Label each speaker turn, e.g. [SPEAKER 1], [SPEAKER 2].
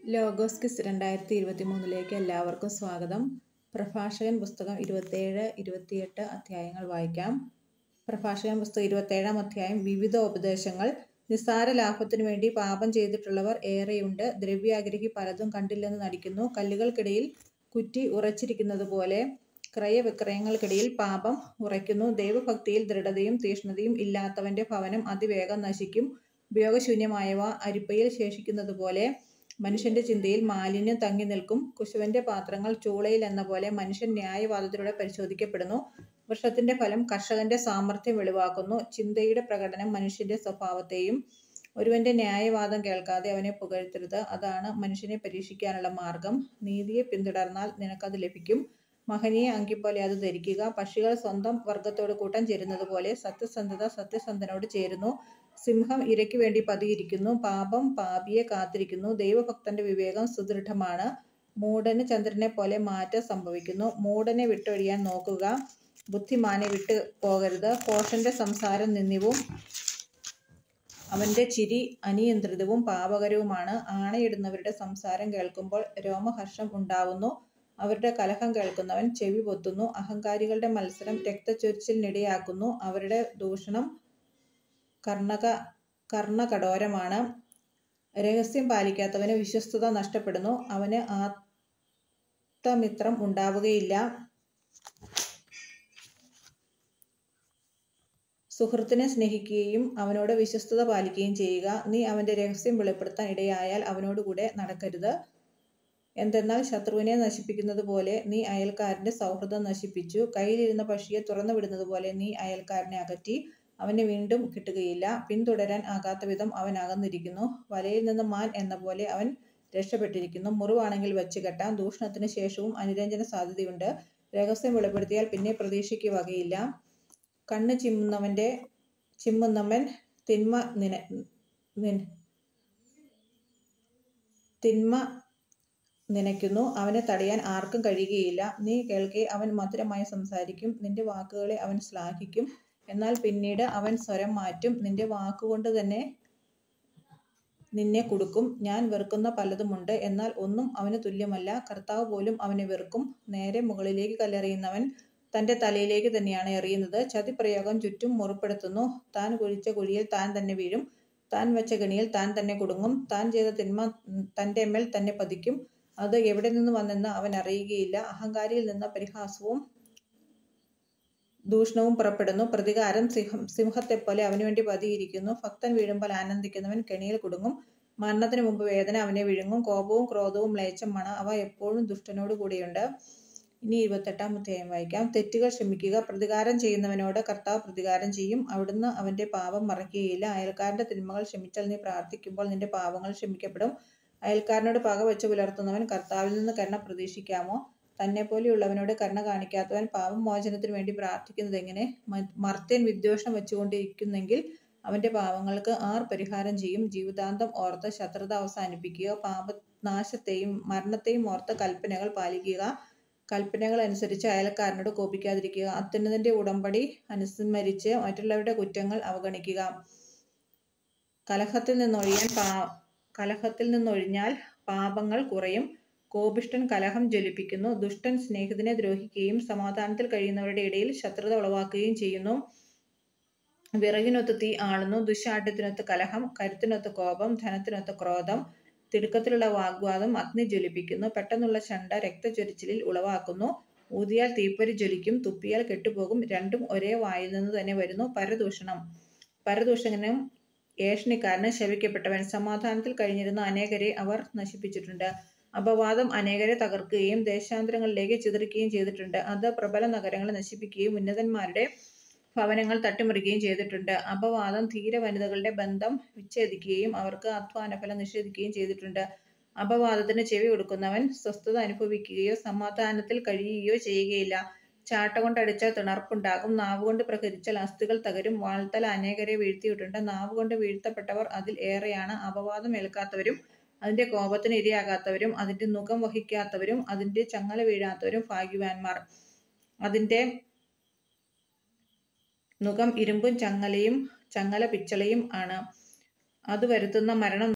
[SPEAKER 1] logos quiz രണ്ടായിരത്തി ഇരുപത്തി മൂന്നിലേക്ക് എല്ലാവർക്കും സ്വാഗതം പ്രഭാഷകൻ പുസ്തകം ഇരുപത്തേഴ് ഇരുപത്തിയെട്ട് അധ്യായങ്ങൾ വായിക്കാം പ്രഭാഷകൻ പുസ്തകം ഇരുപത്തേഴാം അധ്യായം വിവിധ ഉപദേശങ്ങൾ നിസ്സാര ലാഭത്തിനു വേണ്ടി പാപം ചെയ്തിട്ടുള്ളവർ ഏറെയുണ്ട് ദ്രവ്യാഗ്രഹി പലതും കണ്ടില്ലെന്ന് നടിക്കുന്നു കല്ലുകൾക്കിടയിൽ കുറ്റി ഉറച്ചിരിക്കുന്നത് പോലെ ക്രയവിക്രയങ്ങൾക്കിടയിൽ പാപം ഉറയ്ക്കുന്നു ദൈവഭക്തിയിൽ ദൃഢതയും തീഷ്ണതയും ഇല്ലാത്തവന്റെ ഭവനം അതിവേഗം നശിക്കും ഉപയോഗശൂന്യമായവ അരിപ്പയിൽ ശേഷിക്കുന്നത് പോലെ മനുഷ്യന്റെ ചിന്തയിൽ മാലിന്യം തങ്ങി നിൽക്കും കുശവന്റെ പാത്രങ്ങൾ ചൂളയിൽ എന്ന പോലെ മനുഷ്യൻ ന്യായവാദത്തിലൂടെ പരിശോധിക്കപ്പെടുന്നു വൃക്ഷത്തിന്റെ ഫലം കർഷകന്റെ സാമർഥ്യം വെളിവാക്കുന്നു ചിന്തയുടെ പ്രകടനം മനുഷ്യന്റെ സ്വഭാവത്തെയും ഒരുവന്റെ ന്യായവാദം കേൾക്കാതെ അവനെ പുകഴ്ത്തരുത് അതാണ് മനുഷ്യനെ പരീക്ഷിക്കാനുള്ള മാർഗം നീതിയെ പിന്തുടർന്നാൽ നിനക്കത് ലഭിക്കും മഹനീയ അങ്കിപ്പോലെ അത് ധരിക്കുക പക്ഷികൾ സ്വന്തം വർഗത്തോട് കൂട്ടം ചേരുന്നത് പോലെ സത്യസന്ധത സത്യസന്ധനോട് ചേരുന്നു സിംഹം ഇരയ്ക്ക് വേണ്ടി പതിയിരിക്കുന്നു പാപം പാപിയെ കാത്തിരിക്കുന്നു ദൈവഭക്തന്റെ വിവേകം സുദൃഢമാണ് മൂടന് ചന്ദ്രനെ പോലെ മാറ്റം സംഭവിക്കുന്നു മൂടനെ വിട്ടൊഴിയാൻ നോക്കുക ബുദ്ധിമാനെ വിട്ട് പോകരുത് കോഷന്റെ സംസാരം നിന്ദ്യവും അവന്റെ ചിരി അനിയന്ത്രിതവും പാപകരവുമാണ് ആണയിടുന്നവരുടെ സംസാരം കേൾക്കുമ്പോൾ രോമഹർഷം ഉണ്ടാവുന്നു അവരുടെ കലഹം കേൾക്കുന്നവൻ ചെവി പൊത്തുന്നു അഹങ്കാരികളുടെ മത്സരം രക്തച്ചൊരിച്ചിലിനിടയാക്കുന്നു അവരുടെ ദൂഷണം കർണക കർണകഠോരമാണ് രഹസ്യം പാലിക്കാത്തവന് വിശ്വസ്തത നഷ്ടപ്പെടുന്നു അവന് ആത്മമിത്രം ഉണ്ടാവുകയില്ല സുഹൃത്തിനെ സ്നേഹിക്കുകയും അവനോട് വിശ്വസ്തത പാലിക്കുകയും ചെയ്യുക നീ അവന്റെ രഹസ്യം വെളിപ്പെടുത്താൻ ഇടയായാൽ അവനോടുകൂടെ നടക്കരുത് എന്തെന്നാൽ ശത്രുവിനെ നശിപ്പിക്കുന്നത് പോലെ നീ അയൽക്കാരന്റെ സൗഹൃദം നശിപ്പിച്ചു കയ്യിലിരുന്ന പക്ഷിയെ തുറന്നു വിടുന്നത് പോലെ നീ അയൽക്കാരനെ അകറ്റി അവനെ വീണ്ടും കിട്ടുകയില്ല പിന്തുടരാൻ ആകാത്ത വിധം അവൻ അകന്നിരിക്കുന്നു വലയിൽ നിന്ന് മാൻ എന്ന പോലെ അവൻ രക്ഷപ്പെട്ടിരിക്കുന്നു മുറിവാണെങ്കിൽ വെച്ച് കെട്ടാം ദൂഷണത്തിന് ശേഷവും അനുരഞ്ജന സാധ്യതയുണ്ട് രഹസ്യം വെളിപ്പെടുത്തിയാൽ പിന്നെ പ്രതീക്ഷയ്ക്ക് വകയില്ല കണ്ണ് ചിമ്മുന്നവന്റെ ചിമ്മുന്നവൻ തിന്മ നിന തിന്മ നനയ്ക്കുന്നു അവനെ തടയാൻ ആർക്കും കഴിയുകയില്ല നീ കേൾക്കെ അവൻ മധുരമായി സംസാരിക്കും നിന്റെ വാക്കുകളെ അവൻ ശ്ലാഘിക്കും എന്നാൽ പിന്നീട് അവൻ സ്വരം മാറ്റും നിന്റെ വാക്കുകൊണ്ട് തന്നെ നിന്നെ കുടുക്കും ഞാൻ വെറുക്കുന്ന പലതുമുണ്ട് എന്നാൽ ഒന്നും അവന് തുല്യമല്ല കർത്താവ് പോലും അവനെ വെറുക്കും നേരെ മുകളിലേക്ക് കല്ലെറിയുന്നവൻ തന്റെ തലയിലേക്ക് തന്നെയാണ് എറിയുന്നത് ചതിപ്രയോഗം ചുറ്റും മുറിപ്പെടുത്തുന്നു താൻ കുഴിച്ച കുഴിയിൽ താൻ തന്നെ വീഴും താൻ വെച്ച കെണിയിൽ താൻ തന്നെ കുടുങ്ങും താൻ ചെയ്ത തിന്മ തന്റെ മേൽ തന്നെ പതിക്കും അത് എവിടെ നിന്ന് വന്നെന്ന് അവൻ അറിയുകയില്ല അഹങ്കാരിയിൽ നിന്ന് പരിഹാസവും ദൂഷണവും പുറപ്പെടുന്നു പ്രതികാരം സിംഹം സിംഹത്തെപ്പോലെ അവനു വേണ്ടി പതിയിരിക്കുന്നു ഭക്തൻ വീഴുമ്പോൾ ആനന്ദിക്കുന്നവൻ കെണിയിൽ കുടുങ്ങും മരണത്തിന് മുമ്പ് വേദന അവനെ വിഴുങ്ങും കോപവും ക്രോധവും മ്ലേച്ഛമാണ് അവ എപ്പോഴും ദുഷ്ടനോട് കൂടിയുണ്ട് ഇനി ഇരുപത്തെട്ടാം അധ്യായം വായിക്കാം തെറ്റുകൾ ക്ഷമിക്കുക പ്രതികാരം ചെയ്യുന്നവനോട് കർത്താവ് പ്രതികാരം ചെയ്യും അവിടുന്ന് അവന്റെ പാപം മറയ്ക്കുകയില്ല അയൽക്കാരന്റെ തിന്മകൾ ക്ഷമിച്ചാൽ നീ പ്രാർത്ഥിക്കുമ്പോൾ നിന്റെ പാപങ്ങൾ ക്ഷമിക്കപ്പെടും അയൽക്കാരനോട് പക വെച്ച് പുലർത്തുന്നവൻ കർത്താവിൽ നിന്ന് കരുണ പ്രതീക്ഷിക്കാമോ തന്നെ പോലെയുള്ളവനോട് കരുണ കാണിക്കാത്തവൻ പാപമോചനത്തിന് വേടി പ്രാർത്ഥിക്കുന്നത് എങ്ങനെ മർത്യൻ വിദ്വേഷം വെച്ചുകൊണ്ടിരിക്കുന്നെങ്കിൽ അവന്റെ പാപങ്ങൾക്ക് ആർ പരിഹാരം ചെയ്യും ജീവിതാന്തം ഓർത്ത് ശത്രുത അവസാനിപ്പിക്കുക പാപനാശത്തെയും മരണത്തെയും ഓർത്ത് കൽപ്പനകൾ പാലിക്കുക കൽപ്പനകൾ അനുസരിച്ച് അയൽക്കാരനോട് കോപിക്കാതിരിക്കുക അത്യുന്നതന്റെ ഉടമ്പടി അനുസ്മരിച്ച് മറ്റുള്ളവരുടെ കുറ്റങ്ങൾ അവഗണിക്കുക കലഹത്തിൽ നിന്നൊഴിയാൻ പാ കലഹത്തിൽ നിന്നൊഴിഞ്ഞാൽ പാപങ്ങൾ കുറയും കോപിഷ്ടൻ കലഹം ജ്വലിപ്പിക്കുന്നു ദുഷ്ടൻ സ്നേഹിതനെ ദ്രോഹിക്കുകയും സമാധാനത്തിൽ കഴിയുന്നവരുടെ ഇടയിൽ ശത്രുത ഉളവാക്കുകയും ചെയ്യുന്നു വിറകിനൊത്ത് തീ ആളുന്നു ദുശാഠ്യത്തിനൊത്ത് കലഹം കരുത്തിനൊത്ത് കോപം ധനത്തിനൊത്ത് ക്രോധം തിടുക്കത്തിലുള്ള വാഗ്വാദം അഗ്നി ജ്വലിപ്പിക്കുന്നു പെട്ടെന്നുള്ള ചണ്ട രക്തചൊരിച്ചിലിൽ ഉളവാക്കുന്നു ഊതിയാൽ തീപ്പൊരി ജ്വലിക്കും തുപ്പിയാൽ കെട്ടുപോകും രണ്ടും ഒരേ വായിൽ നിന്ന് തന്നെ വരുന്നു പരദൂഷണം പരദൂഷകനും ഏഷണിക്കാരന് ശപിക്കപ്പെട്ടവൻ സമാധാനത്തിൽ കഴിഞ്ഞിരുന്ന അനേകരെ അവർ നശിപ്പിച്ചിട്ടുണ്ട് അപവാദം അനേകരെ തകർക്കുകയും ദേശാന്തരങ്ങളിലേക്ക് ചിതറിക്കുകയും ചെയ്തിട്ടുണ്ട് അത് പ്രബല നഗരങ്ങളെ നശിപ്പിക്കുകയും ഉന്നതന്മാരുടെ ഭവനങ്ങൾ തട്ടിമറിക്കുകയും ചെയ്തിട്ടുണ്ട് അപവാദം ധീര വനിതകളുടെ ബന്ധം വിച്ഛേദിക്കുകയും അവർക്ക് അധ്വാനഫലം നിഷേധിക്കുകയും ചെയ്തിട്ടുണ്ട് അപവാദത്തിന് ചെവി കൊടുക്കുന്നവൻ സ്വസ്ഥത അനുഭവിക്കുകയോ സമാധാനത്തിൽ കഴിയുകയോ ചെയ്യുകയില്ല ചാട്ട കൊണ്ടടിച്ചാൽ തിണർപ്പുണ്ടാകും നാവുകൊണ്ട് പ്രഹരിച്ചാൽ അസ്ഥികൾ തകരും വാൾത്തല അനേകരെ വീഴ്ത്തിയിട്ടുണ്ട് നാവുകൊണ്ട് വീഴ്ത്തപ്പെട്ടവർ അതിൽ ഏറെയാണ് അപവാദം ഏൽക്കാത്തവരും അതിന്റെ കോപത്തിന് ഇരയാകാത്തവരും അതിന്റെ മുഖം വഹിക്കാത്തവരും അതിന്റെ ചങ്ങല വീഴാത്തവരും ഭാഗ്യവാന്മാർ അതിന്റെ നുകം ഇരുമ്പും ചങ്ങലയും ചങ്ങല പിച്ചളയും ആണ് അത് വരുത്തുന്ന മരണം